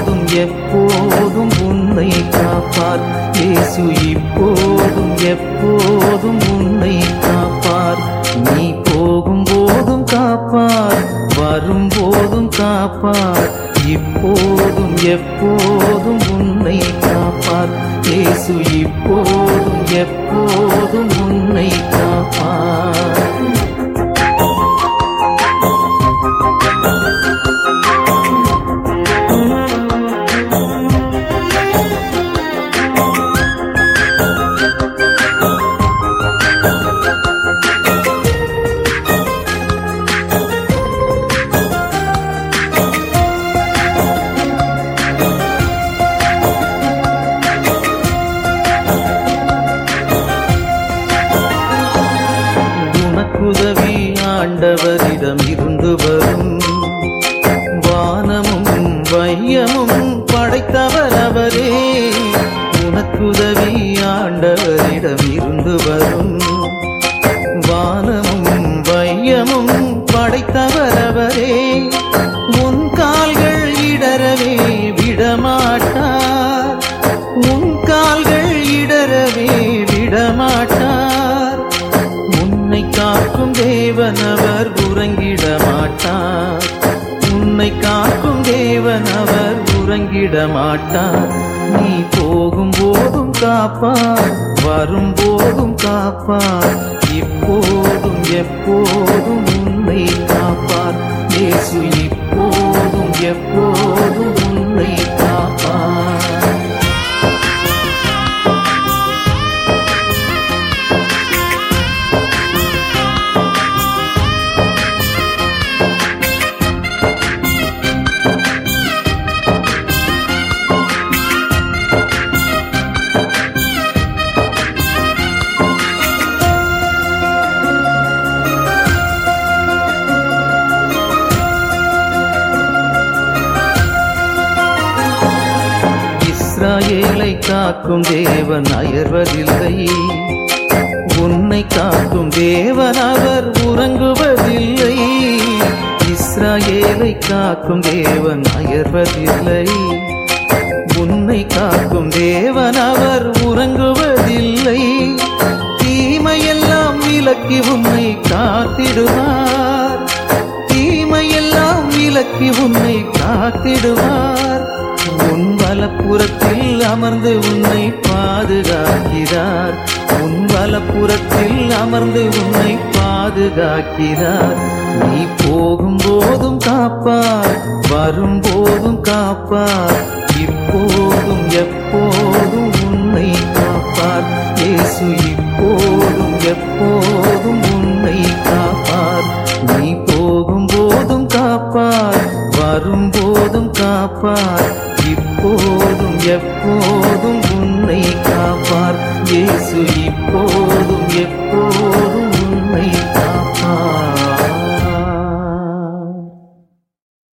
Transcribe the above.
இப்போதும் எப்போதும் உன்னை காப்பார் இயேசு இப்போதும் எப்போதும் உன்னை காப்பார் நீ போகும்போதும் காப்பார் வரும்போதும் காப்பார் இப்போதும் எப்போதும் உன்னை காப்பார் இயேசு இப்போதும் எப்போதும் உன்னை காப்பார் உனக்குதவி ஆண்டவரிடம் இருந்து வரும் வானமும் வையமும் படைத்தவர் அவரே உனக்குதவி ஆண்டவரிடம் இருந்து வரும் வானமும் வையமும் படைத்தவர் அவரே உன் கால்கள் இடரவே விடமாட்டார் உன் கால்கள் இடரவே விடமாட்டார் உன்னை காக்கும் தேவன் அவர் உறங்கிட மாட்டார் உன்னை காக்கும் தேவன் அவர் உறங்கிட மாட்டார் நீ போகும் போதும் காப்பார் வரும் போதும் காப்பார் இப்போதும் எப்போதும் உன்னை காப்பார் இயேசு இப்போதும் எப்போதும் உன்னை காப்பார் இஸ்ராயேலை காக்கும் தேவன் அயர்வதில்லை உன்னை காக்கும் தேவன் அவர் உறங்குவதில்லை இஸ்ராயேலை காக்கும் தேவன் அயர்வதில்லை உன்னை காக்கும் தேவன் அவர் உறங்குவதில்லை தீமையெல்லாம் விலக்கி உன்னை காத்திடுவார் தீமையெல்லாம் விலக்கி உன்னை காத்திடுவார் உன் வலப்புறத்தில் அமர்ந்து உன்னை பாதுகாக்கிறார் உன் வலப்புறத்தில் அமர்ந்து உன்னை பாதுகாக்கிறார் நீ போகும்போதும் காப்பார் வரும்போதும் காப்பார் இப்போதும் எப்போதும் உன்னை காப்பார் இயேசு இப்போதும் எப்போதும் உன்னை காப்பார் நீ போகும்போதும் காப்பார் வரும்போதும் காப்பார் இப்போதும் எப்போதும் உன்னை காப்பார் இயேசு இப்போ